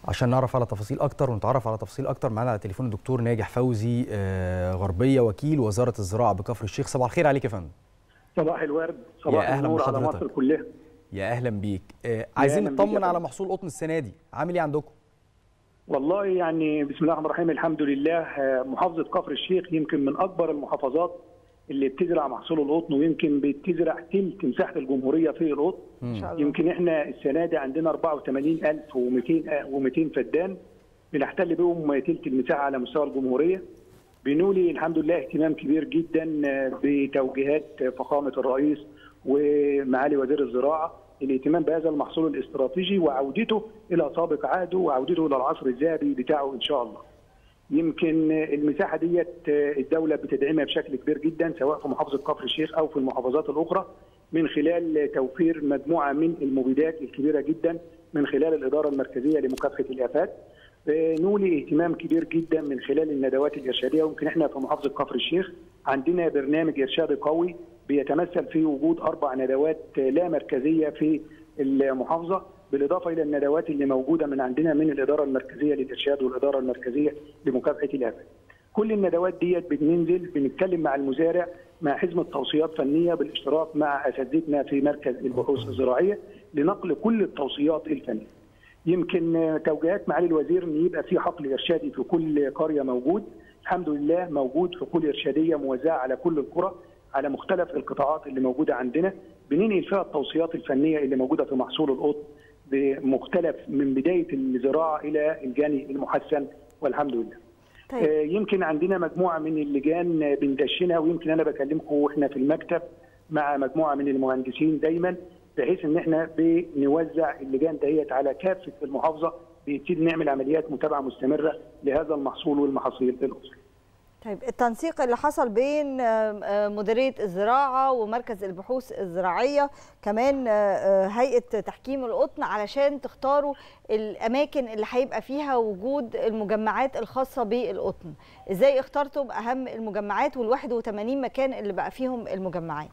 عشان نعرف على تفاصيل اكتر ونتعرف على تفاصيل اكتر معانا على تليفون الدكتور ناجح فوزي غربيه وكيل وزاره الزراعه بكفر الشيخ صباح الخير عليك يا فندم صباح الورد صباح يا أهلا النور على بحضرتك. مصر كلها يا اهلا بيك آه عايزين أهلاً بيك نطمن يا على فندم. محصول قطن السنه دي عامل ايه عندكم والله يعني بسم الله الرحمن الرحيم الحمد لله آه، محافظه كفر الشيخ يمكن من اكبر المحافظات اللي بتزرع محصول القطن ويمكن بتزرع تلت مساحه الجمهوريه في القطن ان شاء الله يمكن احنا السنه دي عندنا 84200 و200 فدان بنحتل بهم تلت المساحه على مستوى الجمهوريه بنولي الحمد لله اهتمام كبير جدا بتوجيهات فخامه الرئيس ومعالي وزير الزراعه الاهتمام بهذا المحصول الاستراتيجي وعودته الى سابق عهده وعودته الى العصر الذهبي بتاعه ان شاء الله. يمكن المساحه ديت الدوله بتدعمها بشكل كبير جدا سواء في محافظه كفر الشيخ او في المحافظات الاخرى من خلال توفير مجموعه من المبيدات الكبيره جدا من خلال الاداره المركزيه لمكافحه الافات. آه، نولي اهتمام كبير جدا من خلال الندوات الارشاديه ويمكن احنا في محافظه كفر الشيخ عندنا برنامج ارشادي قوي بيتمثل في وجود اربع ندوات آه، لا مركزيه في المحافظه بالاضافه الى الندوات اللي موجوده من عندنا من الاداره المركزيه للارشاد والاداره المركزيه لمكافحه الافات. كل الندوات ديت بننزل بنتكلم مع المزارع مع حزمه توصيات فنيه بالاشتراك مع اساتذتنا في مركز البحوث الزراعيه لنقل كل التوصيات الفنيه. يمكن آه، توجيهات معالي الوزير ان يبقى في حقل ارشادي في كل قريه موجود الحمد لله موجود حقول ارشاديه موزعه على كل القرى على مختلف القطاعات اللي موجوده عندنا بننقل فيها التوصيات الفنيه اللي موجوده في محصول القطن بمختلف من بدايه الزراعه الى الجاني المحسن والحمد لله. طيب آه، يمكن عندنا مجموعه من اللجان آه، بندشنها ويمكن انا بكلمكم واحنا في المكتب مع مجموعه من المهندسين دايما بحيث ان احنا بنوزع اللجان دهيت على كافه المحافظه بنبتدي نعمل عمليات متابعه مستمره لهذا المحصول والمحاصيل الاخرى. طيب التنسيق اللي حصل بين آه، آه، مديريه الزراعه ومركز البحوث الزراعيه كمان آه، آه، هيئه تحكيم القطن علشان تختاروا الاماكن اللي هيبقى فيها وجود المجمعات الخاصه بالقطن ازاي اخترتم اهم المجمعات وال81 مكان اللي بقى فيهم المجمعات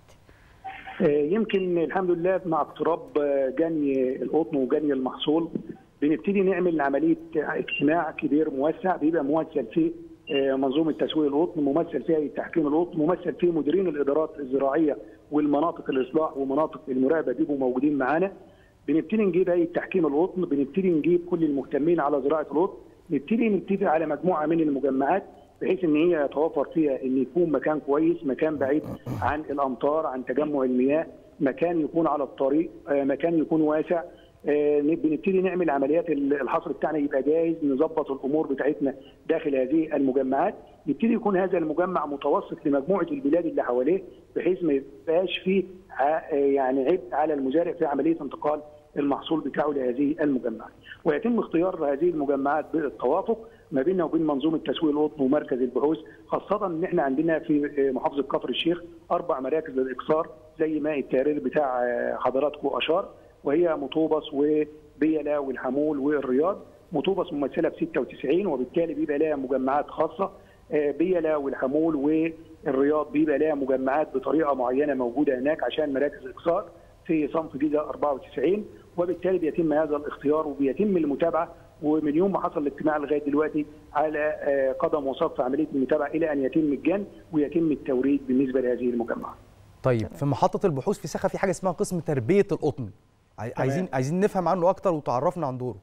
آه، يمكن الحمد لله مع اقتراب آه، جني القطن وجني المحصول بنبتدي نعمل عمليه اجتماع كبير موسع بيبقى ممثل فيه آه، منظومه تسويق القطن ممثل فيها تحكيم القطن ممثل فيه مديرين الادارات الزراعيه والمناطق الاصلاح ومناطق المراقبه بيبقوا موجودين معانا بنبتدي نجيب هيئه تحكيم القطن بنبتدي نجيب كل المهتمين على زراعه القطن نبتدي نتفق على مجموعه من المجمعات بحيث ان هي يتوفر فيها ان يكون مكان كويس مكان بعيد عن الامطار عن تجمع المياه مكان يكون على الطريق آه، مكان يكون واسع آه، بنبتدي نعمل عمليات الحصر بتاعنا يبقى جاهز نظبط الامور بتاعتنا داخل هذه المجمعات يبتدي يكون هذا المجمع متوسط لمجموعه البلاد اللي حواليه بحيث ما يبقاش فيه ع- آه، يعني عبء على المزارع في عمليه انتقال المحصول بتاعه لهذه المجمعات ويتم اختيار هذه المجمعات بالتوافق ما بيننا وبين منظومه تسويق القطن ومركز البحوث خاصه ان احنا عندنا في آه، محافظه كفر الشيخ اربع مراكز للاكثار زي ما التقرير بتاع آه، حضراتكم اشار وهي مطوبس وبيلا والحمول والرياض مطوبس ممثله ب 96 وبالتالي بيبقى لها مجمعات خاصه آه، بيلا والحمول والرياض بيبقى لها مجمعات بطريقه معينه موجوده هناك عشان مراكز اكثار في صنف جيزه 94 وبالتالي بيتم هذا الاختيار وبيتم المتابعه ومن يوم ما حصل الاجتماع لغايه دلوقتي على آه، قدم وساق في عمليه المتابعه الى ان يتم الجن ويتم التوريد بالنسبه لهذه المجمعات. طيب في محطه البحوث في سخا في حاجه اسمها قسم تربيه القطن عاي- عايزين عايزين نفهم عنه اكتر وتعرفنا عن دوره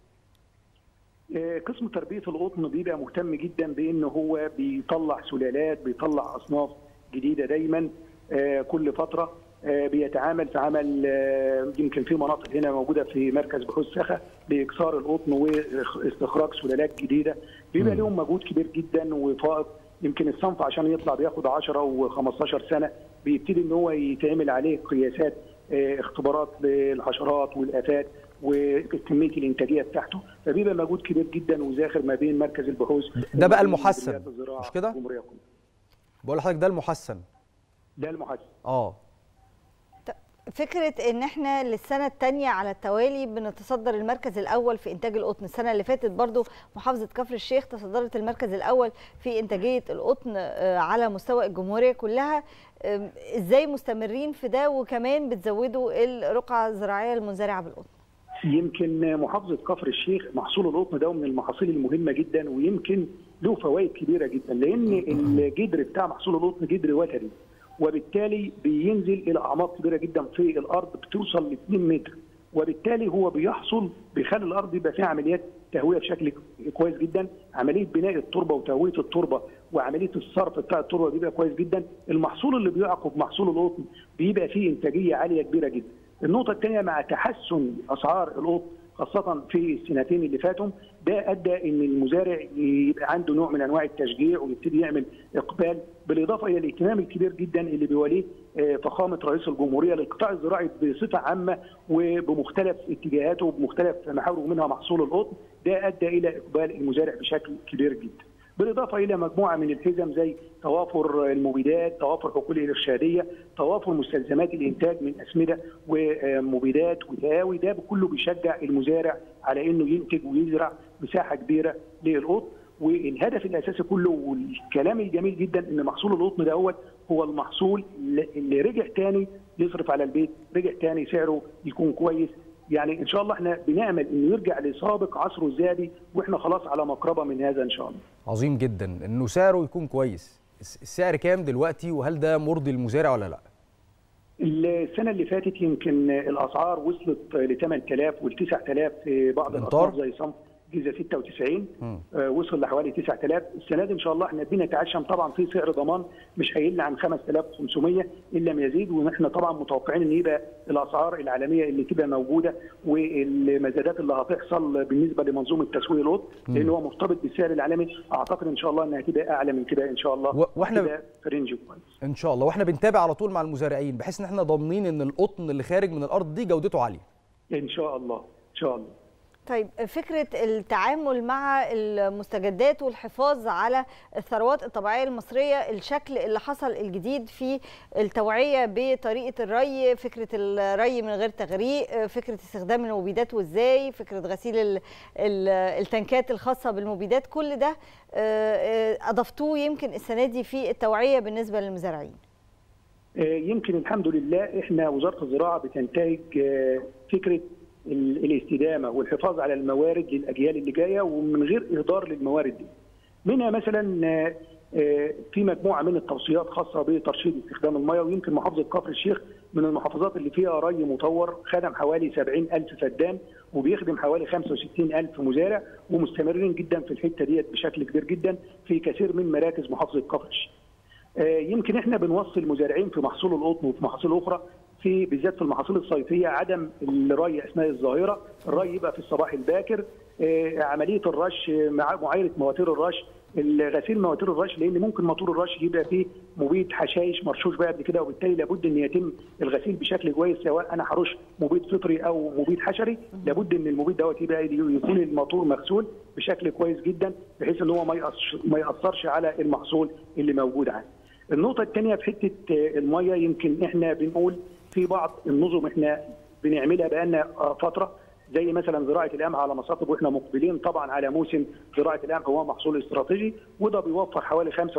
آه، قسم تربيه القطن بيبقى مهتم جدا بان هو بيطلع سلالات بيطلع اصناف جديده دايما آه، كل فتره آه، بيتعامل في عمل آه، يمكن في مناطق هنا موجوده في مركز بحوث سخا لاكثار القطن واستخراج سلالات جديده بيبقى مم. لهم مجهود كبير جدا وفائق يمكن الصنف عشان يطلع بياخد 10 و15 سنه بيبتدي ان هو يتعمل عليه قياسات آه، اختبارات للحشرات والافات وكميه الانتاجيه بتاعته فبيبقى مجهود كبير جدا وزاخر ما بين مركز البحوث ده بقى وما بين المحسن، مديريات الزراعة مش كده؟ الجمهورية كلها. بقول لحضرتك ده المحسن ده المحسن اه فكره ان احنا للسنه الثانيه على التوالي بنتصدر المركز الاول في انتاج القطن السنه اللي فاتت برضو محافظه كفر الشيخ تصدرت المركز الاول في انتاجيه القطن آه، على مستوى الجمهوريه كلها آم، ازاي مستمرين في ده وكمان بتزودوا الرقعه الزراعيه المنزرعه بالقطن يمكن محافظه كفر الشيخ محصول القطن ده من المحاصيل المهمه جدا ويمكن له فوائد كبيره جدا لان الجدر بتاع محصول القطن جدر وتري وبالتالي بينزل الى اعماق كبيره جدا في الارض بتوصل ل 2 متر وبالتالي هو بيحصل بيخلي الارض يبقى فيها عمليات تهويه بشكل كويس جدا عمليه بناء التربه وتهويه التربه وعمليه الصرف بتاع التربه بيبقى كويس جدا المحصول اللي بيعقب محصول القطن بيبقى فيه انتاجيه عاليه كبيره جدا النقطه الثانيه مع تحسن اسعار القطن خاصة في السنتين اللي فاتوا ده ادى ان المزارع يبقى عنده نوع من انواع التشجيع ويبتدي يعمل اقبال بالاضافه الى الاهتمام الكبير جدا اللي بيوليه فخامه رئيس الجمهوريه للقطاع الزراعي بصفه عامه وبمختلف اتجاهاته وبمختلف محاوره ومنها محصول القطن ده ادى الى اقبال المزارع بشكل كبير جدا. بالاضافه الى مجموعه من الحزم زي توافر المبيدات، توافر حقول الارشاديه، توافر مستلزمات الانتاج من اسمده ومبيدات وتهاوي ده كله بيشجع المزارع على انه ينتج ويزرع مساحه كبيره للقطن والهدف الاساسي كله والكلام الجميل جدا ان محصول القطن دوت هو المحصول اللي رجع تاني يصرف على البيت، رجع تاني سعره يكون كويس، يعني ان شاء الله احنا بنامل انه يرجع لسابق عصره الذهبي واحنا خلاص على مقربه من هذا ان شاء الله. عظيم جدا انه سعره يكون كويس. السعر كام دلوقتي وهل ده مرضي للمزارع ولا لا؟ السنه اللي فاتت يمكن الاسعار وصلت ل 8000 وال 9000 في بعض الاصناف زي صنف جيزه 96 آه وصل لحوالي 9000 السنه دي ان شاء الله احنا بنتعشم طبعا في سعر ضمان مش هيقل عن 5500 ان لم يزيد ونحن طبعا متوقعين ان يبقى الاسعار العالميه اللي تبقى موجوده والمزادات اللي هتحصل بالنسبه لمنظومه تسويق القطن لان هو مرتبط بالسعر العالمي اعتقد ان شاء الله انها تبقى اعلى من كده ان شاء الله و... واحنا في رينج كويس ان شاء الله واحنا بنتابع على طول مع المزارعين بحيث ان احنا ضامنين ان القطن اللي خارج من الارض دي جودته عاليه ان شاء الله ان شاء الله طيب فكرة التعامل مع المستجدات والحفاظ على الثروات الطبيعية المصرية الشكل اللي حصل الجديد في التوعية بطريقة الري فكرة الري من غير تغريق فكرة استخدام المبيدات وازاي فكرة غسيل التنكات الخاصة بالمبيدات كل ده أضفتوه يمكن السنة دي في التوعية بالنسبة للمزارعين يمكن الحمد لله احنا وزارة الزراعة بتنتهج فكرة الاستدامه والحفاظ على الموارد للاجيال اللي جايه ومن غير اهدار للموارد دي. منها مثلا في مجموعه من التوصيات خاصه بترشيد استخدام المياه ويمكن محافظه كفر الشيخ من المحافظات اللي فيها ري مطور خدم حوالي 70 ألف فدان وبيخدم حوالي 65 ألف مزارع ومستمرين جدا في الحته ديت بشكل كبير جدا في كثير من مراكز محافظه كفر الشيخ. يمكن احنا بنوصي المزارعين في محصول القطن وفي محاصيل اخرى في بالذات في المحاصيل الصيفيه عدم الري اثناء الظاهره، الري يبقى في الصباح الباكر، عمليه الرش مع معايره مواتير الرش، غسيل مواتير الرش لان ممكن موتور الرش يبقى فيه مبيد حشائش مرشوش بقى قبل كده وبالتالي لابد ان يتم الغسيل بشكل كويس سواء انا هرش مبيد فطري او مبيد حشري لابد ان المبيد دوت يبقى يكون الموتور مغسول بشكل كويس جدا بحيث ان هو ما ياثرش على المحصول اللي موجود عندي. النقطه الثانيه في حته الميه يمكن احنا بنقول في بعض النظم احنا بنعملها بقالنا فتره زي مثلا زراعه القمح على مصاطب واحنا مقبلين طبعا على موسم زراعه القمح هو محصول استراتيجي وده بيوفر حوالي 25%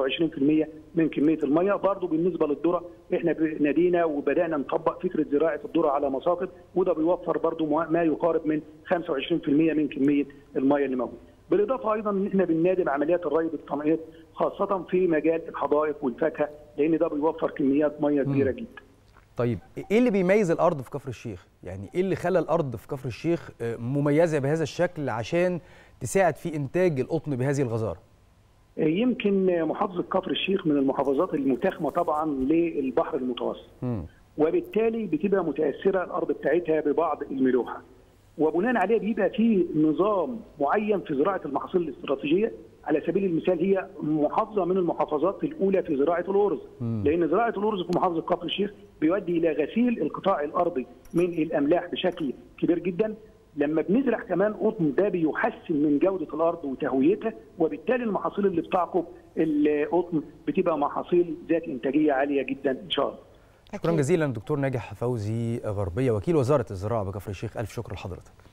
من كميه الميه برضه بالنسبه للذره احنا نادينا وبدانا نطبق فكره زراعه الذره على مصاطب وده بيوفر برضه ما يقارب من 25% من كميه الميه اللي موجوده. بالاضافه ايضا ان احنا بننادي بعمليات الري بالتنقيط خاصه في مجال الحدائق والفاكهه لان ده بيوفر كميات ميه كبيره جدا. طيب ايه اللي بيميز الارض في كفر الشيخ؟ يعني ايه اللي خلى الارض في كفر الشيخ مميزه بهذا الشكل عشان تساعد في انتاج القطن بهذه الغزاره؟ يمكن محافظه كفر الشيخ من المحافظات المتاخمه طبعا للبحر المتوسط. م. وبالتالي بتبقى متاثره الارض بتاعتها ببعض الملوحه. وبناء عليه بيبقى في نظام معين في زراعه المحاصيل الاستراتيجية على سبيل المثال هي محافظه من المحافظات الاولى في زراعه الارز م. لان زراعه الارز في محافظه كفر الشيخ بيؤدي الى غسيل القطاع الارضي من الاملاح بشكل كبير جدا لما بنزرع كمان قطن ده بيحسن من جوده الارض وتهويتها وبالتالي المحاصيل اللي بتعقب القطن بتبقى محاصيل ذات انتاجيه عاليه جدا ان شاء الله شكرا جزيلا دكتور ناجح فوزي غربيه وكيل وزاره الزراعه بكفر الشيخ الف شكر لحضرتك